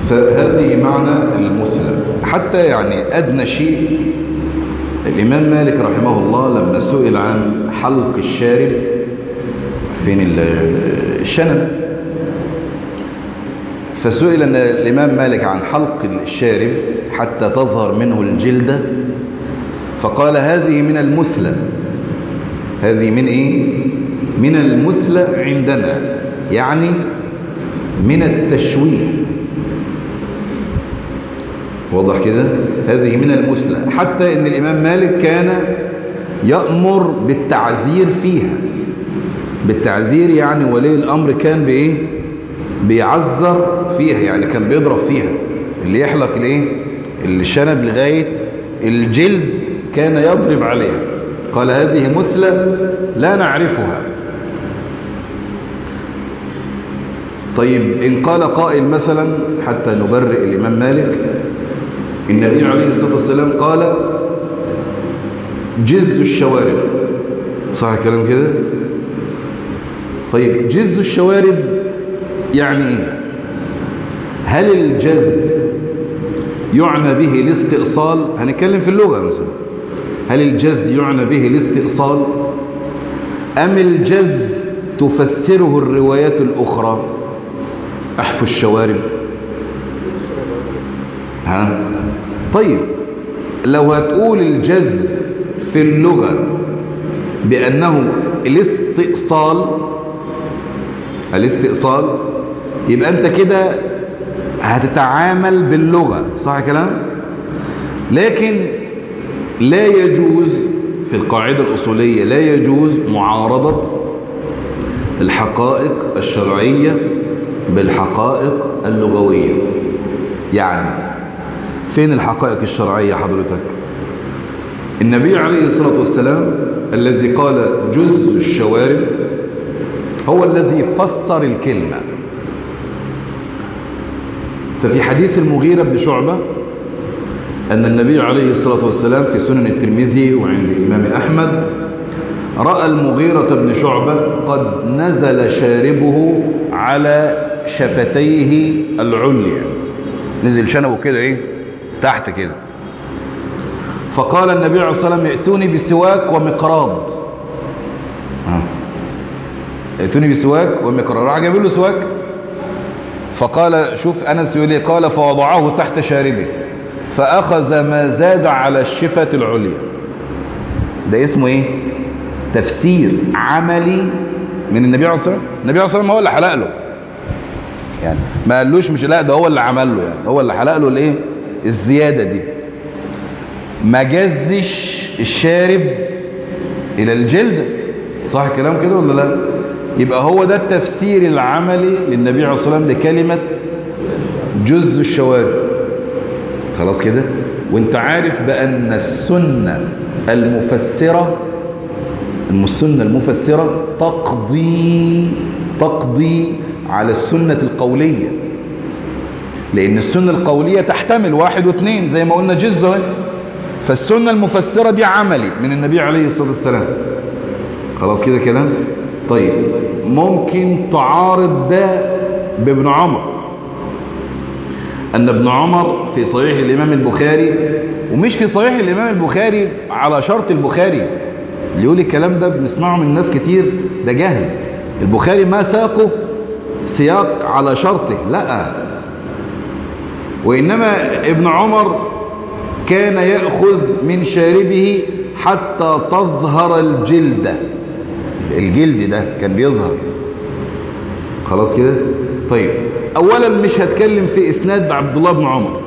فهذه معنى المسلم حتى يعني أدنى شيء الإمام مالك رحمه الله لما سئل عن حلق الشارب فين الشنب فسئل أن الإمام مالك عن حلق الشارب حتى تظهر منه الجلدة فقال هذه من المسلم هذه من إيه؟ من المسلى عندنا يعني من التشويه واضح كده هذه من المسلى حتى ان الامام مالك كان يأمر بالتعزير فيها بالتعزير يعني ولي الامر كان بايه بيعزر فيها يعني كان بيضرب فيها اللي يحلق الايه الشنب لغايه الجلد كان يضرب عليها قال هذه مسلى لا نعرفها طيب إن قال قائل مثلا حتى نبرئ الإمام مالك النبي عليه الصلاة والسلام قال جز الشوارب صح الكلام كده طيب جز الشوارب يعني ايه هل الجز يعنى به الاستئصال هنتكلم في اللغة مثلا هل الجز يعنى به الاستئصال أم الجز تفسره الروايات الأخرى أحفو الشوارب ها طيب لو هتقول الجز في اللغة بأنه الاستئصال الاستئصال يبقى أنت كده هتتعامل باللغة صح كلام لكن لا يجوز في القاعدة الأصولية لا يجوز معارضة الحقائق الشرعية بالحقائق اللغوية يعني فين الحقائق الشرعية حضرتك النبي عليه الصلاة والسلام الذي قال جز الشوارب هو الذي فسر الكلمة ففي حديث المغيرة بن شعبة أن النبي عليه الصلاة والسلام في سنن الترمذي وعند الإمام أحمد رأى المغيرة بن شعبة قد نزل شاربه على شفتيه العليا نزل شنبه كده ايه تحت كده فقال النبي عليه الصلاة والسلام ائتوني بسواك ومقراض ائتوني بسواك ومقراض راح جاب له سواك فقال شوف أنس يقول لي قال فوضعه تحت شاربه فأخذ ما زاد على الشفة العليا ده اسمه ايه تفسير عملي من النبي عليه الصلاة والسلام النبي عليه الصلاة والسلام هو اللي حلق له يعني ما قالوش مش لا ده هو اللي عمل له يعني هو اللي حلق له الايه الزيادة دي ما جزش الشارب الى الجلد صح الكلام كده ولا لا يبقى هو ده التفسير العملي للنبي عليه الصلاة والسلام لكلمة جز الشوارب خلاص كده وانت عارف بأن السنة المفسرة السنة المفسرة تقضي تقضي على السنة القولية لأن السنة القولية تحتمل واحد واثنين زي ما قلنا جزء فالسنة المفسرة دي عملي من النبي عليه الصلاة والسلام خلاص كده كلام طيب ممكن تعارض ده بابن عمر أن ابن عمر في صحيح الإمام البخاري ومش في صحيح الإمام البخاري على شرط البخاري اللي يقول الكلام ده بنسمعه من ناس كتير ده جهل البخاري ما ساقه سياق على شرطه لا وإنما ابن عمر كان يأخذ من شاربه حتى تظهر الجلدة الجلد ده كان بيظهر خلاص كده طيب أولا مش هتكلم في إسناد عبد الله بن عمر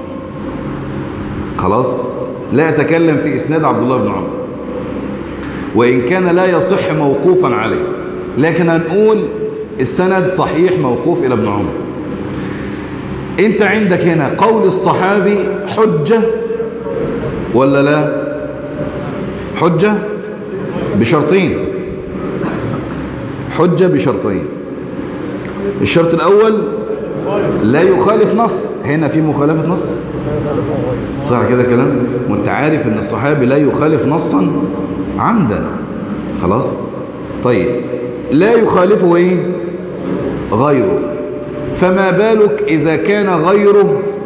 خلاص لا أتكلم في إسناد عبد الله بن عمر وإن كان لا يصح موقوفا عليه لكن هنقول السند صحيح موقوف إلى ابن عمر انت عندك هنا قول الصحابي حجة ولا لا حجة بشرطين حجة بشرطين الشرط الأول لا يخالف نص هنا في مخالفة نص صح كده كلام وانت عارف ان الصحابي لا يخالف نصا عمدا خلاص طيب لا يخالفه ايه غيره فما بالك إذا كان غيره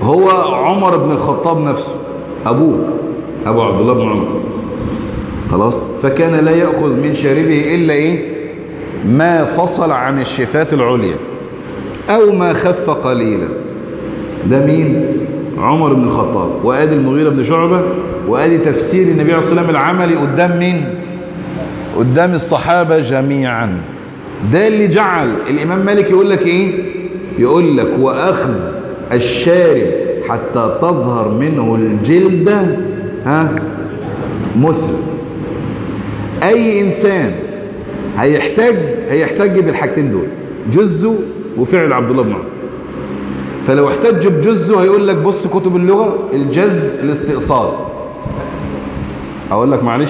هو عمر بن الخطاب نفسه أبوه أبو عبد الله بن عمر خلاص فكان لا يأخذ من شاربه إلا إيه ما فصل عن الشفات العليا أو ما خف قليلا ده مين عمر بن الخطاب وآدي المغيرة بن شعبة وآدي تفسير النبي عليه الصلاة والسلام العملي قدام مين قدام الصحابة جميعا ده اللي جعل الإمام مالك يقول لك إيه يقول لك وأخذ الشارب حتى تظهر منه الجلدة ها مسلم أي إنسان هيحتاج هيحتاج بالحاجتين دول جزه وفعل عبد الله بن عمر فلو احتج بجزه هيقول لك بص كتب اللغة الجز الاستئصال اقول لك معلش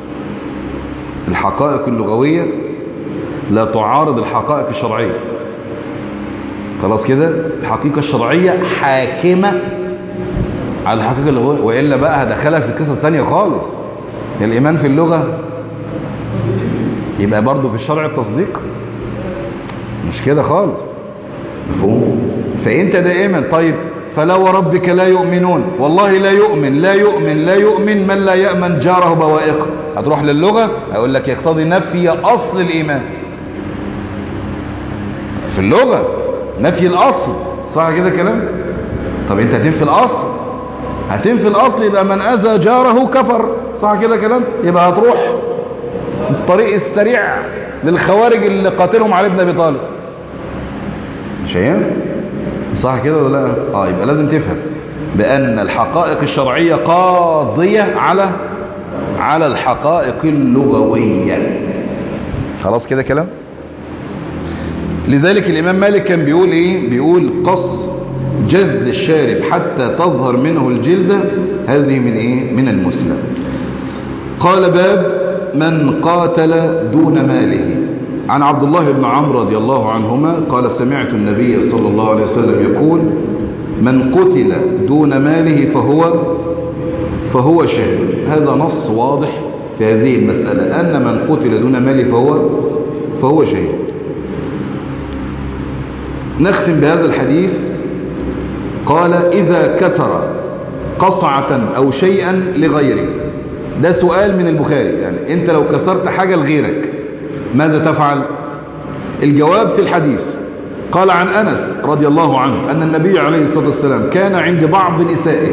الحقائق اللغوية لا تعارض الحقائق الشرعية خلاص كده الحقيقة الشرعية حاكمة على الحقيقة اللغوية وإلا بقى هدخلها في قصص تانية خالص الإيمان في اللغة يبقى برضه في الشرع التصديق مش كده خالص مفهوم فانت دائما طيب فلا وربك لا يؤمنون والله لا يؤمن لا يؤمن لا يؤمن من لا يأمن جاره بوائقه هتروح للغة هقول لك يقتضي نفي أصل الإيمان في اللغة نفي الأصل صح كده كلام طب انت هتنفي الأصل هتنفي الأصل يبقى من أذى جاره كفر صح كده كلام يبقى هتروح الطريق السريع للخوارج اللي قاتلهم علي بن ابي طالب مش هينفع صح كده ولا لا اه يبقى لازم تفهم بان الحقائق الشرعيه قاضيه على على الحقائق اللغويه خلاص كده كلام لذلك الامام مالك كان بيقول ايه بيقول قص جز الشارب حتى تظهر منه الجلده هذه من ايه من المسلم قال باب من قاتل دون ماله عن عبد الله بن عمرو رضي الله عنهما قال سمعت النبي صلى الله عليه وسلم يقول من قتل دون ماله فهو فهو شهيد هذا نص واضح في هذه المسألة أن من قتل دون ماله فهو فهو شهيد نختم بهذا الحديث قال إذا كسر قصعة أو شيئا لغيره ده سؤال من البخاري يعني انت لو كسرت حاجة لغيرك ماذا تفعل الجواب في الحديث قال عن أنس رضي الله عنه أن النبي عليه الصلاة والسلام كان عند بعض نسائه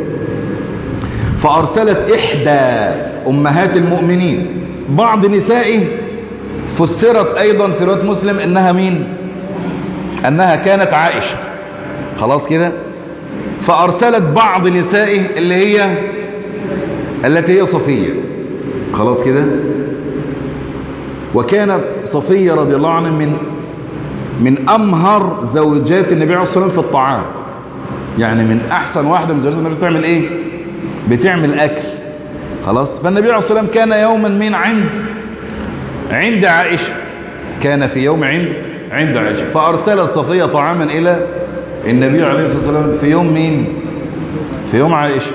فأرسلت إحدى أمهات المؤمنين بعض نسائه فسرت أيضا في رواية مسلم أنها مين أنها كانت عائشة خلاص كده فأرسلت بعض نسائه اللي هي التي هي صفية خلاص كده وكانت صفية رضي الله عنها من من أمهر زوجات النبي عليه الصلاة والسلام في الطعام يعني من أحسن واحدة من زوجات النبي بتعمل إيه بتعمل أكل خلاص فالنبي عليه الصلاة والسلام كان يوما من عند عند عائشة كان في يوم عند عند عائشة فأرسلت صفية طعاما إلى النبي عليه الصلاة والسلام في يوم مين في يوم عائشة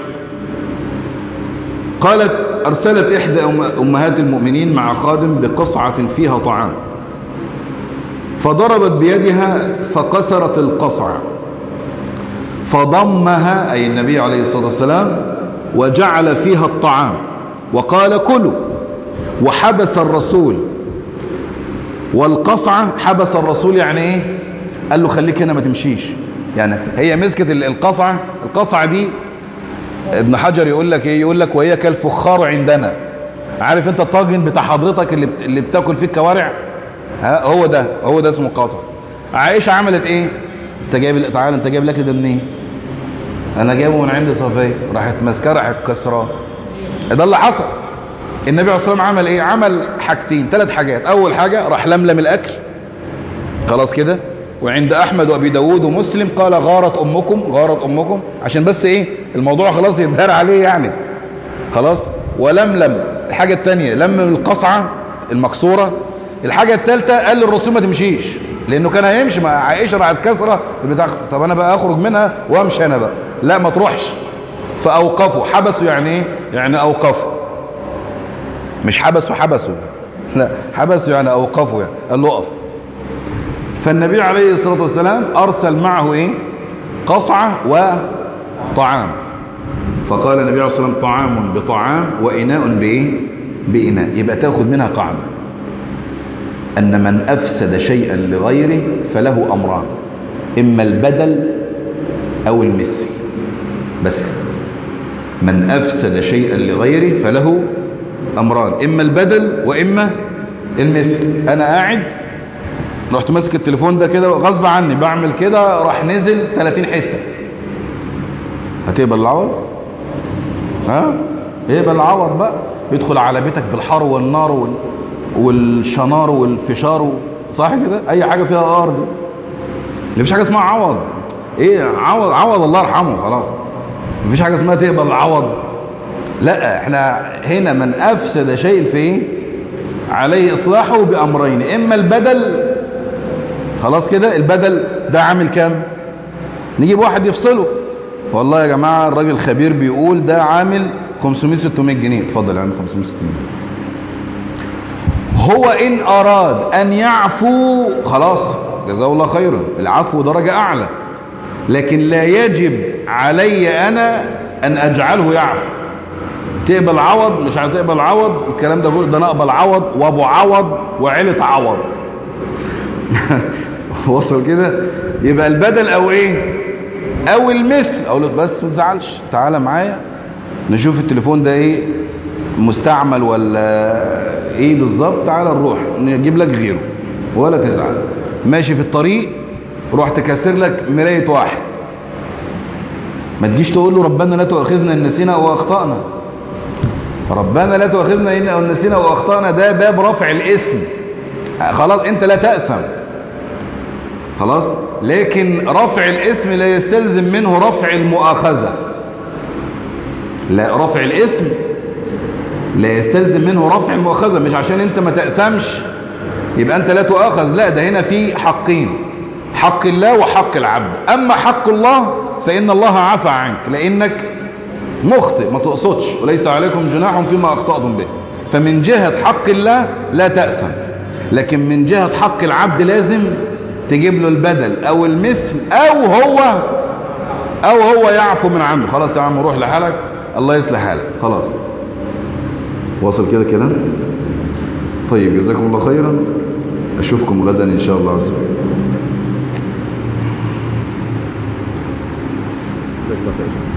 قالت أرسلت إحدى أمهات المؤمنين مع خادم بقصعة فيها طعام فضربت بيدها فكسرت القصعة فضمها أي النبي عليه الصلاة والسلام وجعل فيها الطعام وقال كلوا وحبس الرسول والقصعة حبس الرسول يعني ايه قال له خليك هنا ما تمشيش يعني هي مسكت القصعة القصعة دي ابن حجر يقول لك ايه يقول لك وهي كالفخار عندنا عارف انت الطاجن بتاع حضرتك اللي اللي بتاكل فيه الكوارع ها هو ده هو ده اسمه قصع عائشه عملت ايه انت جايب تعالى انت جايب الاكل ده منين انا جايبه من عند صفيه راحت ماسكاه راحت كسراه ده اللي حصل النبي عليه الصلاه والسلام عمل ايه عمل حاجتين ثلاث حاجات اول حاجه راح لملم الاكل خلاص كده وعند احمد وابي داود ومسلم قال غارت امكم غارت امكم عشان بس ايه الموضوع خلاص يتدار عليه يعني خلاص ولملم الحاجه الثانيه لمم القصعه المكسوره الحاجه الثالثه قال للرسول ما تمشيش لانه كان هيمشي مع عائشه راحت كسره بتاع طب انا بقى اخرج منها وامشي انا بقى لا ما تروحش فاوقفوا حبسوا يعني ايه يعني اوقفوا مش حبسوا حبسوا لا حبسوا يعني اوقفوا يعني قال له اقف فالنبي عليه الصلاة والسلام أرسل معه إيه قصعة طعام فقال النبي عليه الصلاة والسلام طعام بطعام وإناء بإيه بإناء يبقى تأخذ منها قاعدة أن من أفسد شيئا لغيره فله أمران إما البدل أو المثل بس من أفسد شيئا لغيره فله أمران إما البدل وإما المثل أنا قاعد رحت ماسك التليفون ده كده غصب عني بعمل كده راح نزل 30 حتة هتقبل العوض ها اقبل العوض بقى يدخل على بيتك بالحر والنار وال... والشنار والفشار و... صح كده اي حاجة فيها ارض مفيش حاجة اسمها عوض ايه عوض عوض الله يرحمه خلاص مفيش حاجة اسمها تقبل العوض لا احنا هنا من افسد شيء في ايه عليه اصلاحه بامرين اما البدل خلاص كده البدل ده عامل كام نجيب واحد يفصله والله يا جماعة الراجل خبير بيقول ده عامل 500 600 جنيه اتفضل يا عم 500 600 هو ان اراد ان يعفو خلاص جزاه الله خيرا العفو درجة اعلى لكن لا يجب علي انا ان اجعله يعفو تقبل عوض مش هتقبل عوض والكلام ده ده انا اقبل عوض وابو عوض وعيلة عوض وصل كده يبقى البدل او ايه او المثل اقول له بس ما تزعلش تعالى معايا نشوف التليفون ده ايه مستعمل ولا ايه بالظبط تعالى نروح نجيب لك غيره ولا تزعل ماشي في الطريق رحت كاسر لك مرايه واحد ما تجيش تقول له ربنا لا تؤاخذنا ان نسينا او اخطانا ربنا لا تؤاخذنا ان نسينا او اخطانا ده باب رفع الاسم خلاص انت لا تأسم خلاص لكن رفع الاسم لا يستلزم منه رفع المؤاخذة لا رفع الاسم لا يستلزم منه رفع المؤاخذة مش عشان انت ما تأسمش يبقى انت لا تؤاخذ لا ده هنا في حقين حق الله وحق العبد اما حق الله فان الله عفى عنك لانك مخطئ ما تقصدش وليس عليكم جناح فيما اخطأتم به فمن جهة حق الله لا تأسم لكن من جهة حق العبد لازم تجيب له البدل او المثل او هو او هو يعفو من عنده خلاص يا عم روح لحالك الله يصلح حالك خلاص وصل كده كلام طيب جزاكم الله خيرا اشوفكم غدا ان شاء الله عز وجل جزاك الله خير